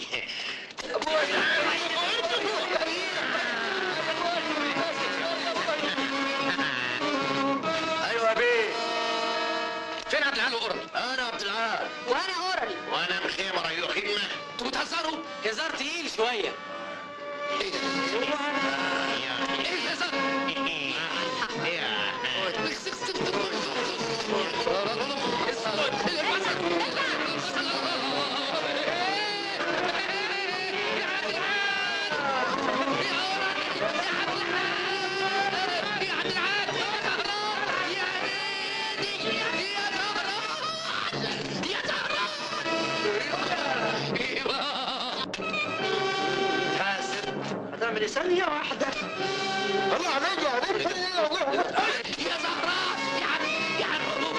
ايوه يا بيه فين عبد العال وقرن؟ انا عبد العال وانا اورالي وانا مخيمر ايوه خدمه انتوا بتهزروا؟ هزار تقيل شويه ايه ده؟ ايه الهزار؟ هتعمل ايه ثانية واحدة الله عليك يا رب يا زهراء يا عم يا عم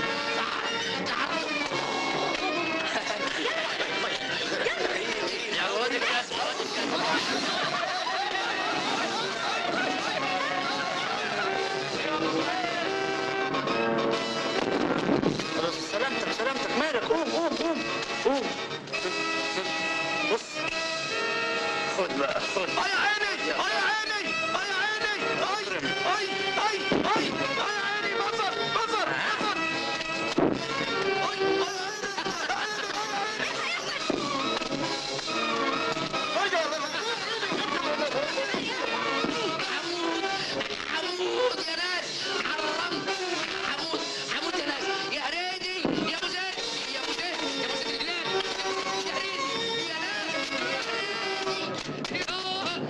يا واد الكسب سلامتك سلامتك مالك قوم قوم قوم قوم بص خد بقى خد اي عيني اي عيني اي عيني اي اي اي اي اي عيني بصر بصر بصر حمود يا ناس حرمت حمود حمود يا ناس يا هريدي يا ابو زيد يا ابو زيد يا ابو زيد الجلال يا هريدي يا ناس يا هريدي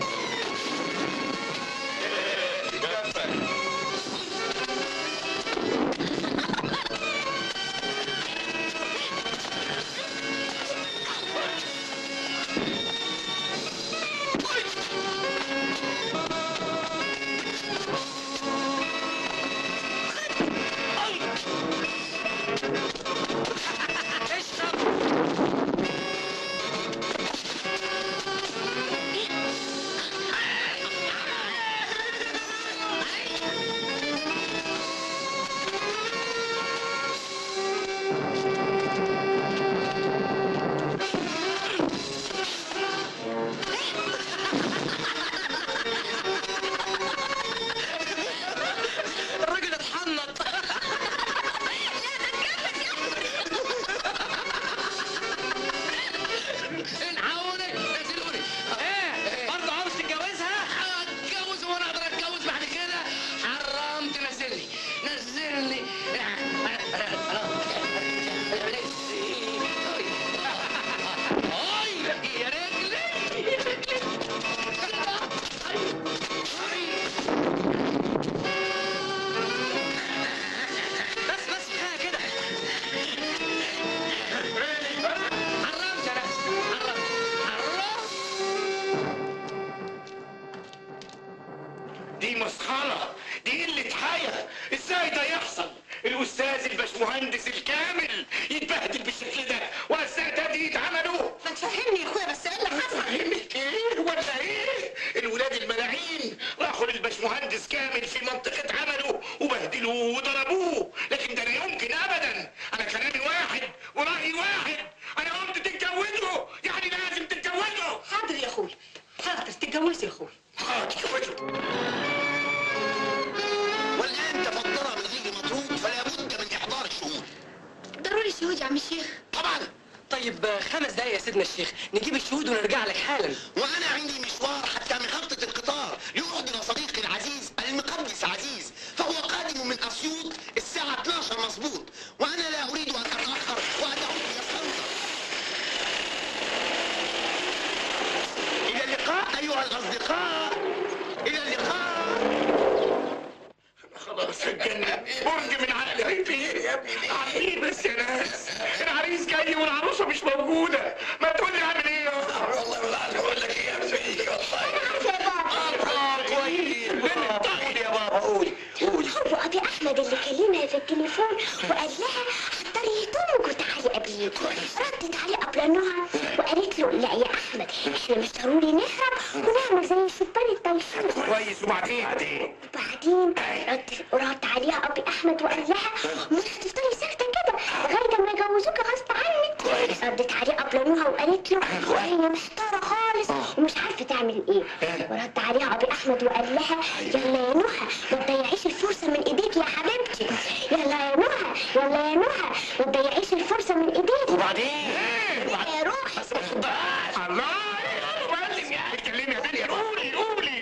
الراجل اتحنط الحقوني نزلوني ايه برضه عاوز تتجوزها اتجوز وانا اقدر اتجوز بعد كده حرمت نزلني نزلني اي يا رجلي يا رجلي بس بس كفايه كده حرمت يا ناس حرمت حرمت دي مسخرة دي قلة حياة ازاي ده يحصل الاستاذ الباشمهندس الكامل يتبهدل بالشكل ده والسادة دي يتعملوا ما تفهمني يا اخويا بس ايه اللي حصل فهمك ايه ولا ايه الولاد الملاعين راحوا للباشمهندس كامل في منطقة عمله وبهدلوه وضربوه لكن ده لا يمكن ابدا انا كلامي واحد ورأيي واحد انا قلت تتجوزوا يعني لازم تتجوزوا حاضر يا اخويا حاضر تتجوزي يا اخويا اه تتجوزوا والآن تفضل من غير مطلوب فلا بد من إحضار الشهود ضروري شهود يا عم الشيخ طبعا طيب آه، خمس دقايق يا سيدنا الشيخ نجيب الشهود ونرجع لك حالا وأنا عندي مشوار حتى محطة القطار يعدنا صديقي العزيز المقدس عزيز فهو قادم من أسيوط الساعة 12 مظبوط وأنا لا أريد أن أتأخر وأدعوه يستنصر إلى اللقاء أيها الأصدقاء إلى اللقاء خلاص هتجنن برج من عقلي هيطير يا ابني عارفين بس يا ناس العريس جاي والعروسه مش موجوده ما تقول لي اعمل ايه والله والله اقول لك ايه يا ابني والله كويس قول يا بابا قول قول هو ابي احمد اللي كلمها في التليفون وقال لها حضري هدومك وتعالي قبليك ردت عليه قبلناها وقالت له لا يا احمد احنا مش ضروري نهرب ونعمل زي شبان التوفيق كويس وبعدين بعدين وبعدين رد رد عليها ابي احمد وقال لها مش هتفضلي ساكته كده لغايه ما يجوزوك غصب عنك ردت عليه قبلناها وقالت له وهي محتاره خالص ومش عارفه تعمل ايه ورد عليها ابي احمد وقال لها يلا يا نهى ما تضيعيش الفرصه من ايديك يا حبيبتي يلا يا نهى يلا يا نهى ما تضيعيش الفرصه من ايديك وبعدين يا روحي بس ما تصدقهاش الله يا معلم يا اتكلمي يا بني قولي قولي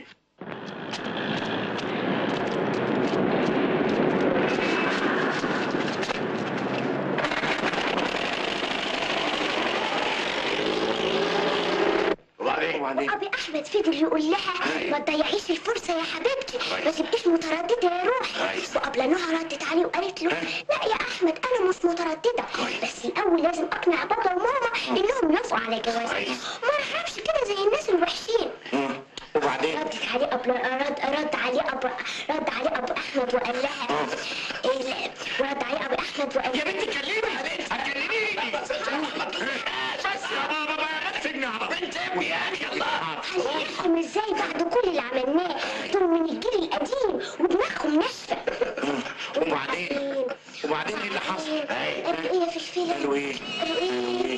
وبعدين وبعدين وابي احمد فضل يقول لها ما تضيعيش الفرصه يا حبيبتي ما تبقيش متردده يا روحي وقبل نهى ردت عليه وقالت له لا يا احمد انا مش متردده بس الاول لازم اقنع بابا وماما انهم يوافقوا على جوازي ما اعرفش كده زي الناس الوحشين وبعدين ردت عليه أبو رد رد عليه أبو رد عليه أبو أحمد وقال لها إيه لا، رد عليه أبو أحمد وقال يا بنتي كلمي هتكلميني بس يا بابا بقى سجن على بنت ابني يا اخي الله هنفهم ازاي بعد كل اللي عملناه دول من الجيل القديم ودماغهم ناشفه وبعدين وبعدين ايه اللي حصل؟ قالوا ايه في الفيلم قالوا ايه؟ قالوا ايه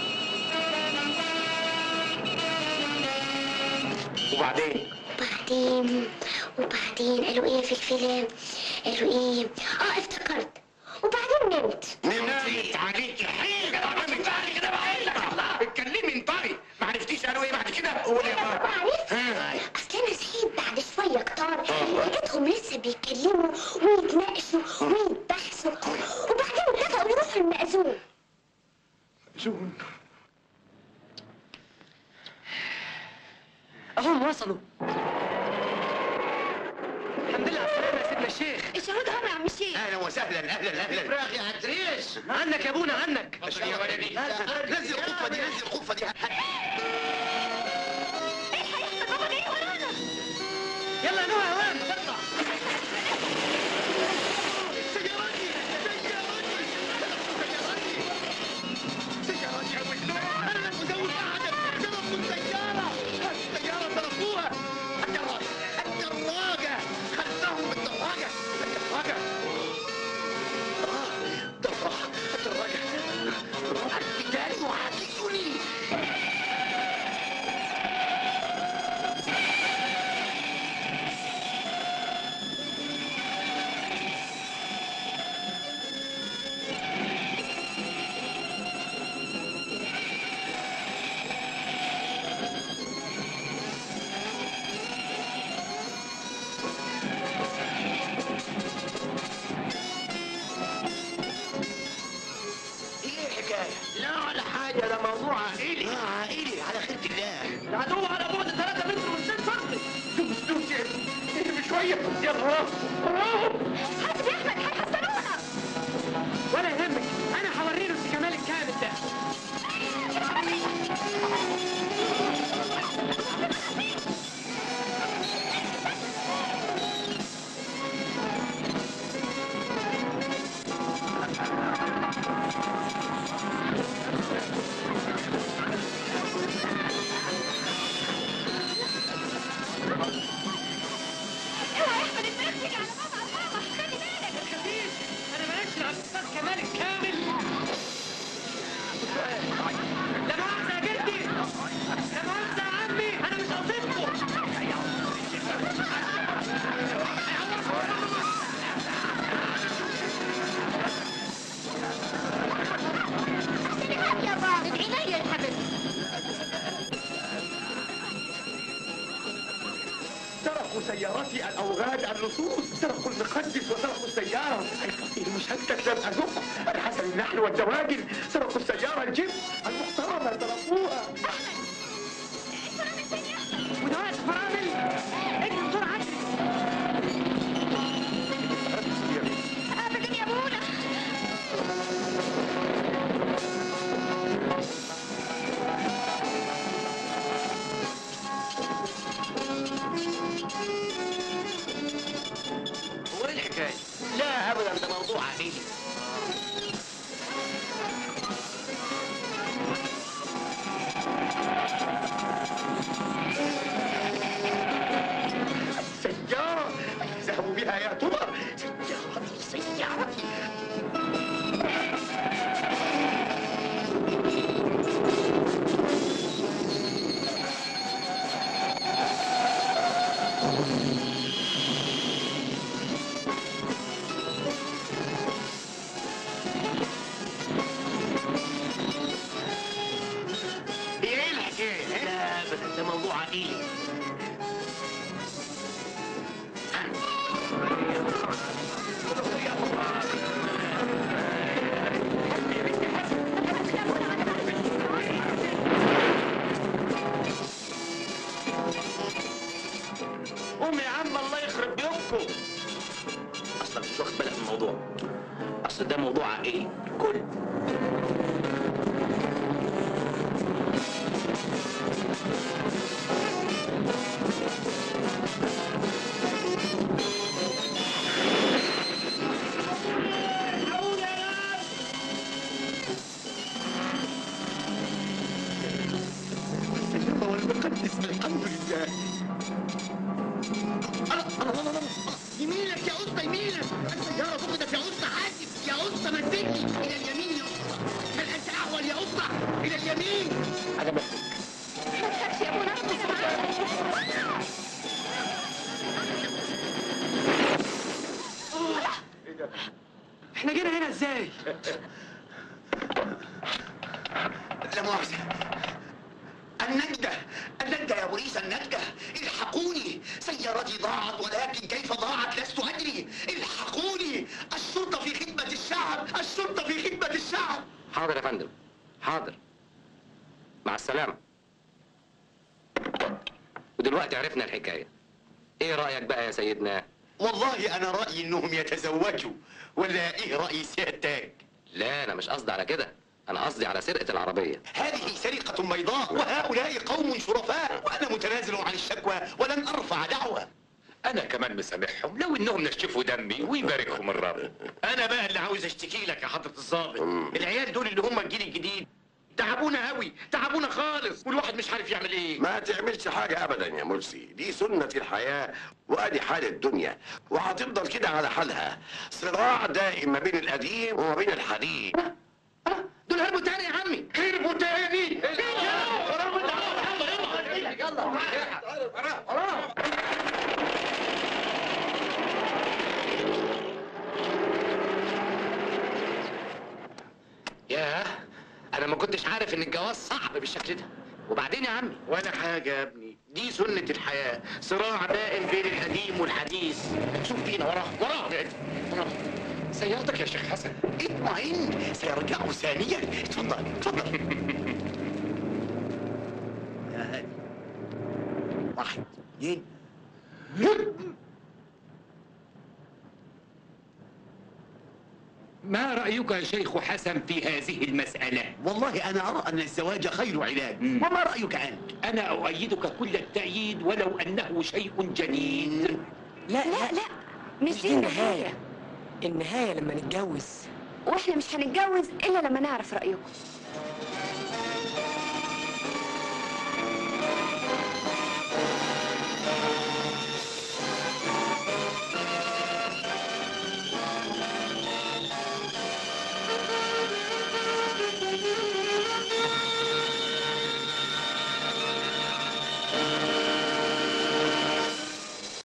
وبعدين وبعدين وبعدين قالوا ايه في الفيلم قالوا ايه اه افتكرت وبعدين نمت نمت عليك حين نمت عليك كده بعينك الله اتكلمي انطقي ما عرفتيش قالوا ايه بعد كده قولي يا انا بابا عرفت اصل انا صحيت بعد شويه كتار لقيتهم لسه بيتكلموا ويتناقشوا ويتبحثوا وبعدين اتفقوا يروحوا المأذون زون اهم وصلوا الحمد لله على السلامة يا سيدنا الشيخ الشهود هم يا عم الشيخ اهلا وسهلا اهلا اهلا فراغ يا عدريس عنك يا ابونا عنك يا ولدي نزل الخفه دي نزل الخفه دي يلا يا نوح يا واد اطلع الدراجة خلفهم بالدراجة الدراجة آه، دراجة الدراجة الرجال معاكسوني ايه الحكاية؟ لا ولا حاجة ده موضوع عائلي اه عائلي على خيرة الله العدو على بعد 3 متر من 6 سم دوس دوس يا اهدي شويه يا الله حاسب يا احمد هيحصلونا ولا يهمك انا هوري له الكمال الكامل ده اوعى يا احمد اتنرفز على بابا بابا خلي بالك ما تخافيش انا مالكش على الاستاذ كمال الكامل لا مؤاخذة يا جدي لا مؤاخذة يا عمي انا مش قصدكم يا بابا ادعي لي يا حبيبي سرقوا سيارتي الاوغاد اللصوص سرقوا المقدس وسرقوا السياره اي قصير مشهدتك لم ازق الحسن النحل والدواجن سرقوا السياره الجيب المحترمه سرقوها ودوات فرامل اجري بسرعة اجري ابدا يا ابونا هو ايه الحكاية؟ لا ابدا ده موضوع عائلي ابدا ده موضوع عائلي قوم يا عم الله يخرب بيوتكم اصلك مش واخد بالك من الموضوع اصل ده موضوع عائلي كل السيارة والمقدس الحمد لله أنا أنا أنا أنا يمينك يا أسطى يمينك السيارة فقدت يا أسطى حاسب يا أسطى مدني إلى اليمين يا أسطى هل أنت أحول يا أسطى إلى اليمين عجبك ما تخافش يا ابونا ربنا معاك احنا جينا هنا ازاي لا مؤاخذة النجدة النجدة يا بوليس النجدة الحقوني سيارتي ضاعت ولكن كيف ضاعت لست أدري الحقوني الشرطة في خدمة الشعب الشرطة في خدمة الشعب حاضر يا فندم حاضر مع السلامة ودلوقتي عرفنا الحكاية ايه رأيك بقى يا سيدنا والله أنا رأيي إنهم يتزوجوا ولا إيه رأي سيادتك لا انا مش قصدي على كده انا قصدي على سرقة العربية هذه سرقة بيضاء وهؤلاء قوم شرفاء وأنا متنازل عن الشكوى ولن أرفع دعوة انا كمان مسامحهم لو انهم نشفوا دمي ويباركهم الرب انا بقى اللي عاوز اشتكي لك يا حضره الضابط العيال دول اللي هم الجيل الجديد تعبونا قوي تعبونا خالص والواحد مش عارف يعمل ايه ما تعملش حاجة أبدا يا مرسي دي سنة الحياة وأدي حال الدنيا وهتفضل كده على حالها صراع دائم ما بين القديم وما بين الحديث دول هربوا تاني يا عمي هربوا تاني ياه انا ما كنتش عارف ان الجواز صعب بالشكل ده وبعدين يا عمي ولا حاجة يا ابني دي سنة الحياة صراع دائم بين القديم والحديث شوف فينا وراه وراه يا وراه سيارتك يا شيخ حسن اطمئن سيرجع ثانيا اتفضل اتفضل يا هادي واحد اثنين ما رأيك يا شيخ حسن في هذه المسألة؟ والله أنا أرى أن الزواج خير علاج وما رأيك أنت؟ أنا أؤيدك كل التأييد ولو أنه شيء جديد لا لا لا مش دي النهاية النهاية لما نتجوز واحنا مش هنتجوز الا لما نعرف رأيكم